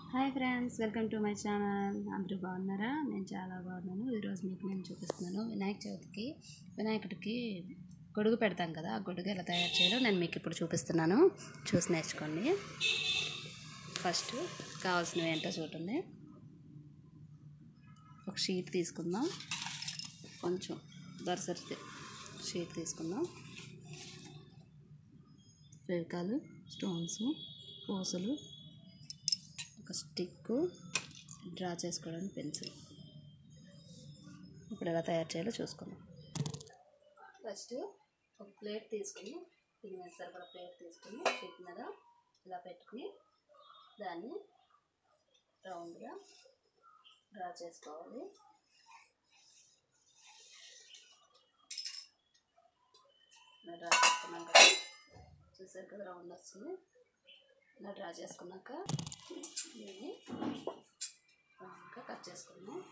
Hi friends welcome to my channel అందరూ బాగున్నారా నేను చాలా బాగున్నాను ఈరోజు మీకు నేను చూపిస్తున్నాను వినాయక చవితికి వినాయకుడికి గొడుగు పెడతాం కదా ఆ గొడుగు ఎలా తయారు చేయాలో నేను మీకు ఇప్పుడు చూపిస్తున్నాను చూసి నేర్చుకోండి ఫస్ట్ కావాల్సినవి ఏంటో చూడండి ఒక షీట్ తీసుకుందాం కొంచెం దరసరి షీట్ తీసుకుందాం ఫెవికాలు స్టోన్స్ పూసలు ఒక స్టిక్ డ్రా చేసుకోవడానికి పెన్సిల్ ఇప్పుడు ఎలా తయారు చేయాలో చూసుకుందాం ఫస్ట్ ఒక ప్లేట్ తీసుకుని దీని మీద సరిపడా ప్లేట్ తీసుకుని షీట్ మీద ఇలా పెట్టుకుని దాన్ని రౌండ్గా డ్రా చేసుకోవాలి ఇలా డ్రా చేసుకున్నాక చూసారు కదా రౌండ్ వస్తుంది ఇలా డ్రా చేసుకున్నాక దీన్ని రౌండ్గా కట్ చేసుకున్నాం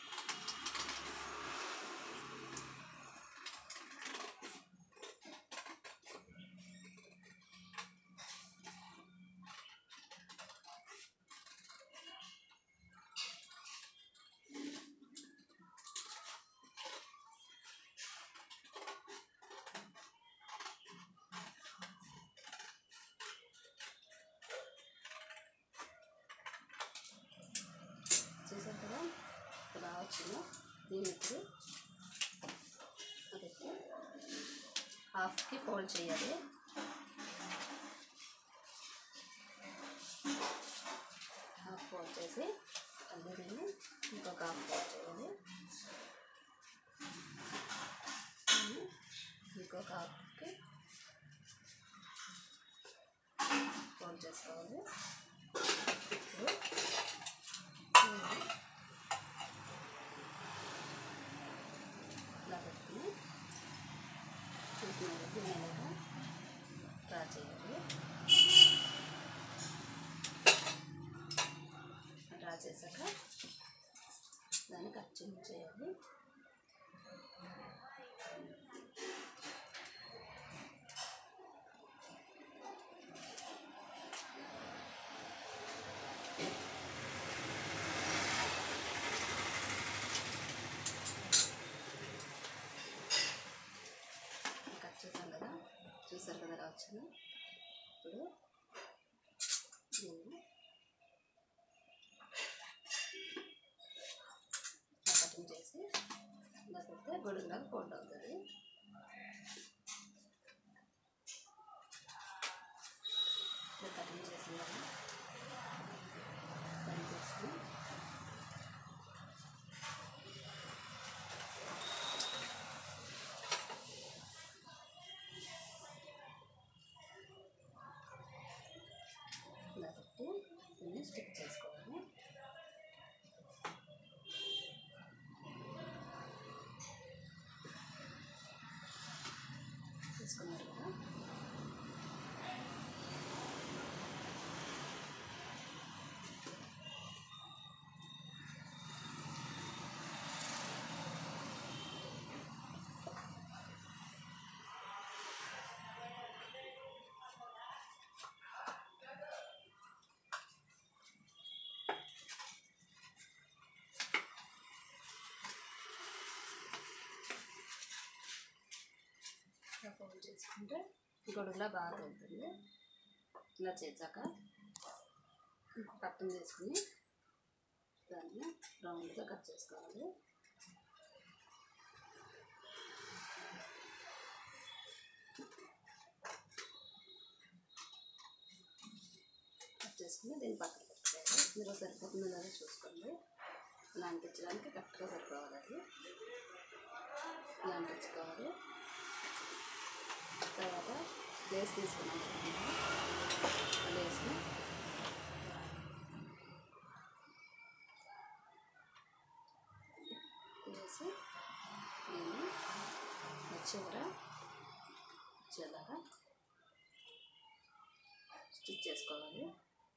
చూసారు కదా ఇలా వచ్చిందో దీన్ని ఇప్పుడు పెట్టి హాఫ్కి ఫోల్డ్ చేయాలి హాఫ్ ఫోల్డ్ చేసి అదే దీన్ని ఇంకొక హాఫ్ ఫోల్డ్ చేయాలి దీన్ని ఇంకొక హాఫ్కి ఫోల్డ్ చేసుకోవాలి ఇప్పుడు ఇలా పెట్టుకుని చూసిన గిన్నెలుగా డ్రా చేయాలి డ్రా చేశాక దాన్ని కట్ చేయాలి కట్ చేసాం కదా చూసారు కదా ఎలా వచ్చింది ఇప్పుడు దీన్ని ఇట్లా కటింగ్ చేసి ఇలా పెడితే గొడుగులా ఫోల్డ్ అవుతుంది ఇట్లా కటింగ్ చేసిన కదా కటింగ్ చేసుకుని ఇలా పెట్టి దీన్ని స్టిక్ చేసుకోవాలి తీసుకున్నారు కదా ఇలా ఫోల్డ్ చేసుకుంటే గొడుగులా బాగా అవుతుంది ఇలా చేశాక ఇంకో కట్టం చేసుకుని దాన్ని రౌండ్గా కట్ చేసుకోవాలి కట్ చేసుకుని దీన్ని పక్కన పెట్టుకోవాలి మీరు సరిపోతుందో లేదో చూసుకోండి ఇలా అంటించడానికి కరెక్ట్గా సరిపోవాలి అది ఇలా అంటించుకోవాలి తర్వాత లేస్ తీసుకున్నాం లేస్ని వేసి నేను చివర చిల్లర స్టిచ్ చేసుకోవాలి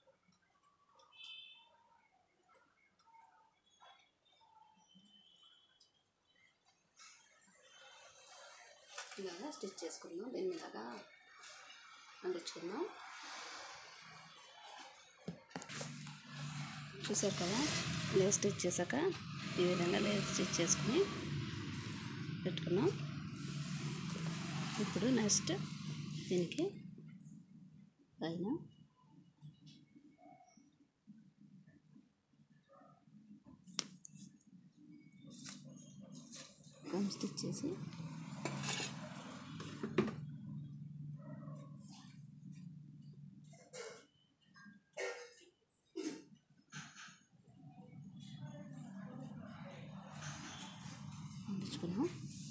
ఇలాగా స్టిచ్ చేసుకుందాం దీన్ని ఇలాగా అంటించుకుందాం చూసారు కదా లేస్ స్టిచ్ చేశాక ఈ విధంగా లేస్ స్టిచ్ చేసుకుని పెట్టుకున్నాం ఇప్పుడు నెక్స్ట్ దీనికి పైన గమ్ స్టిచ్ చేసి అంటించుకున్నాం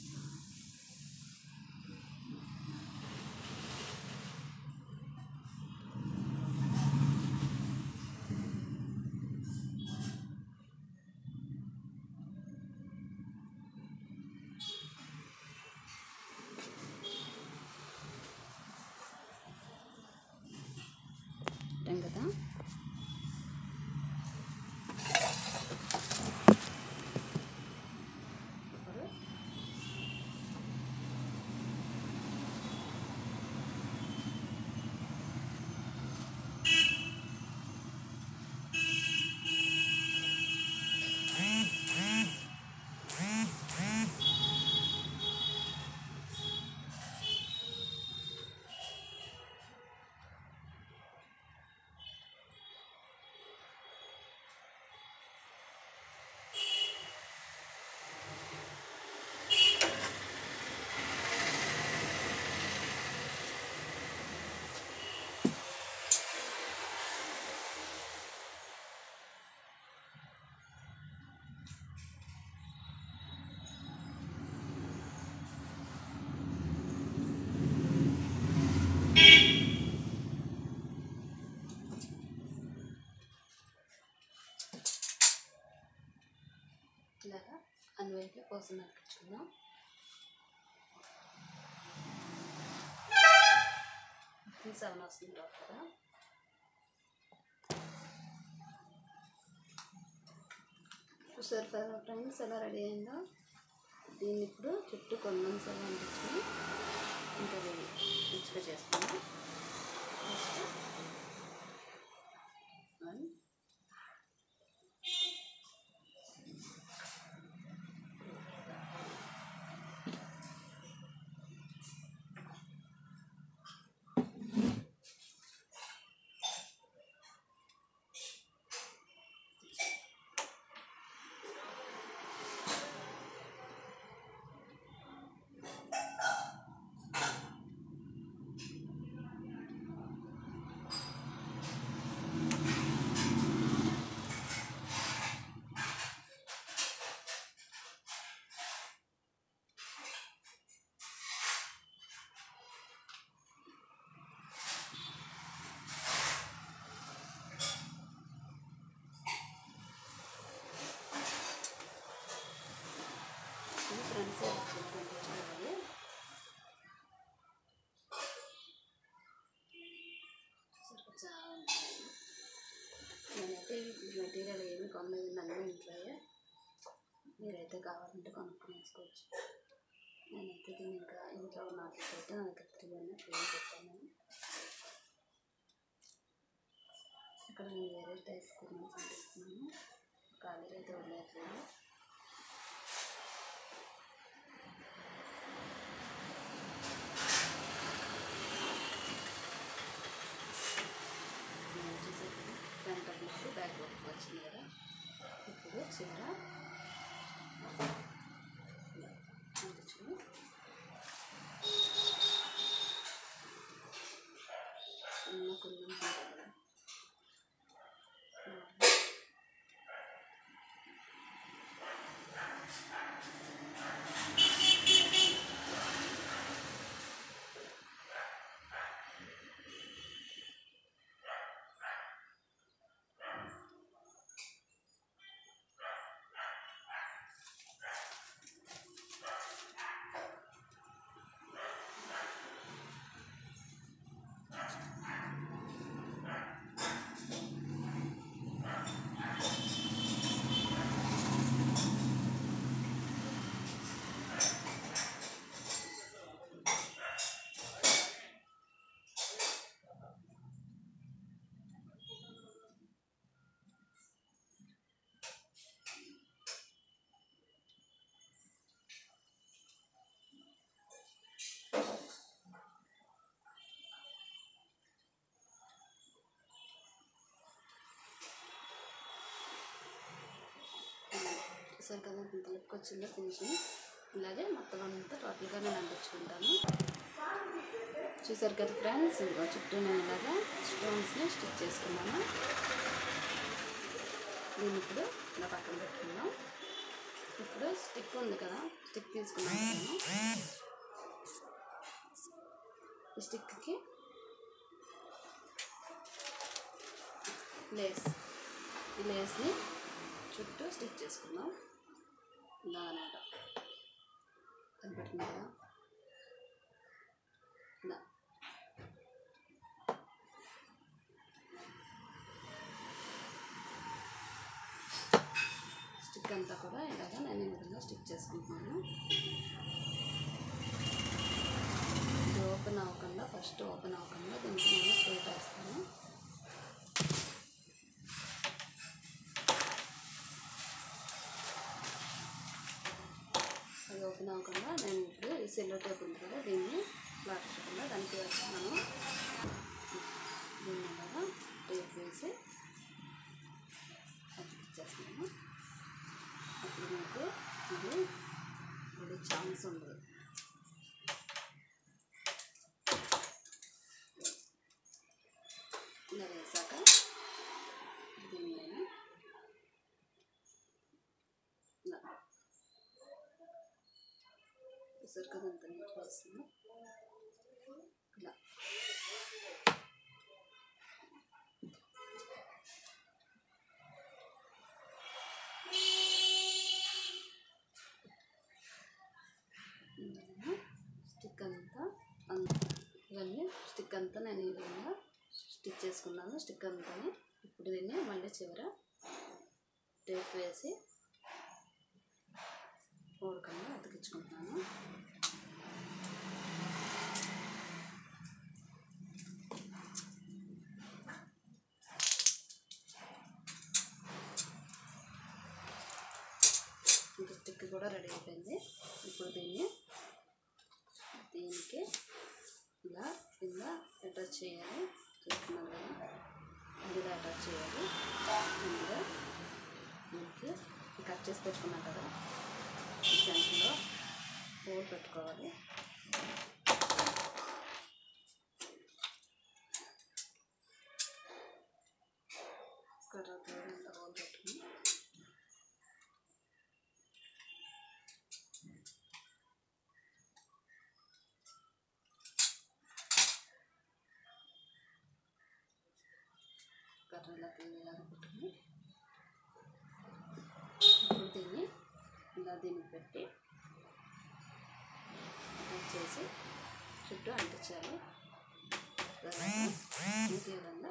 పెట్టాం కదా ఇప్పుడు ఇలాగా అందువైపు కోసం నరికించుకుందాం సెవెన్ వస్తుంది కదా చూసారు కదా ఫ్రెండ్స్ ఎలా రెడీ అయిందో దీన్ని ఇప్పుడు చుట్టూ కొన్ని నిమిషాలు అంటించుకొని ఇంకా రిచ్గా చేసుకుందాం వన్ ఇది ఫ్రంట్ సైడ్ వచ్చేటువంటి చూడాలి చాలా నేనైతే ఈ మెటీరియల్ ఏమి కొనలేదు నన్ను ఇంట్లోయే మీరైతే కావాలంటే కొనుక్కొని వేసుకోవచ్చు నేనైతే దీన్ని ఇంకా ఇంట్లో నాట్లయితే నా దగ్గర త్రీ అన్న త్రీ పెట్టాను నేను ఇక్కడ నేను వేరే టైప్స్ గురించి చూపిస్తున్నాను ఖాళీగా అయితే వదిలేట్లేదు ఫ్రంట్ నుంచి బ్యాక్ వర్క్ వచ్చింది కదా ఇప్పుడు చీర అంటించుకుని చిన్న కుందం ఉంటుంది కదా చూసారు కదా ఇంత లుక్ వచ్చిందో ఫినిషింగ్ ఇలాగే మొత్తం అంతా టోటల్గా నేను అంటించుకుంటాను చూసారు కదా ఫ్రెండ్స్ ఇదిగో చుట్టూ నేను ఇలాగా స్టోన్స్ని స్టిచ్ చేసుకున్నాను దీన్ని ఇప్పుడు ఇలా పక్కన పెట్టుకుందాం ఇప్పుడు స్టిక్ ఉంది కదా స్టిక్ తీసుకున్నాను నేను ఈ స్టిక్కి లేస్ ఈ లేస్ని చుట్టూ స్టిచ్ చేసుకుందాం ఇలా అనమాట కనపడుతుంది కదా ఇలా స్టిక్ అంతా కూడా ఇలాగ నేను ఈ విధంగా స్టిక్ చేసుకుంటున్నాను ఇది ఓపెన్ అవ్వకుండా ఫస్ట్ ఓపెన్ అవ్వకుండా దీనికి నేను టేప్ వేస్తాను అది ఓపెన్ అవ్వకుండా నేను ఇప్పుడు ఈ సిల్వర్ టేప్ ఉంది కదా దీన్ని మార్చకుండా దానికి వేస్తాను దీన్ని అలాగా టేప్ వేసి అతికిచ్చేస్తున్నాను అప్పుడు మీకు ఇది ఇది ఛాన్స్ ఉండదు ఇలా వేసాక దీన్ని నేను ఇలా చూసారు కదా అంత నీట్గా వస్తుంది ఇలా స్టిక్ అంతా అంత ఇవన్నీ స్టిక్ అంతా నేను ఈ విధంగా స్టిచ్ చేసుకున్నాను స్టిక్ అంతా ఇప్పుడు దీన్ని మళ్ళీ చివర టేప్ వేసి ఊరకంగా అతికించుకుంటున్నాను ఇంకా స్టిక్ కూడా రెడీ అయిపోయింది ఇప్పుడు దీన్ని దీనికి ఇలా కింద అటాచ్ చేయాలి చూస్తున్నాం కదా ఇందులో అటాచ్ చేయాలి ఇందులో మనకి కట్ చేసి పెట్టుకున్నాం కదా ఈ సెంటర్లో హోల్ పెట్టుకోవాలి కర్రతో ఇలా హోల్ పెట్టుకుని కర్రలా ఇలా పెట్టుకుని ఇప్పుడు దీన్ని ఇలా దీన్ని పెట్టి కట్ చేసి చుట్టూ అంటించాలి తర్వాత ఇంకే విధంగా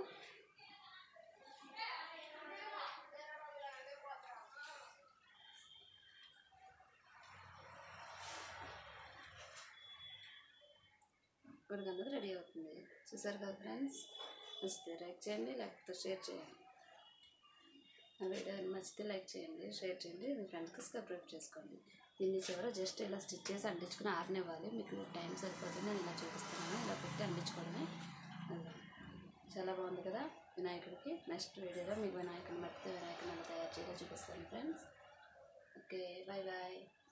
ఇప్పుడు అన్నది రెడీ అవుతుంది చూసారు కదా ఫ్రెండ్స్ నచ్చితే లైక్ చేయండి లేకపోతే షేర్ చేయండి నా వీడియో నచ్చితే లైక్ చేయండి షేర్ చేయండి మీ ఫ్రెండ్స్కి సబ్స్క్రైబ్ చేసుకోండి దీన్ని చివర జస్ట్ ఇలా స్టిచ్ చేసి అంటించుకుని ఆరనివ్వాలి మీకు టైం సరిపోతుంది నేను ఇలా చూపిస్తున్నాను ఇలా పెట్టి అంటించుకోవడమే అలా. చాలా బాగుంది కదా వినాయకుడికి నెక్స్ట్ వీడియోలో మీకు వినాయకుని మట్టితో వినాయకుని ఎలా తయారు చేయాలో చూపిస్తాను ఫ్రెండ్స్ ఓకే బాయ్ బాయ్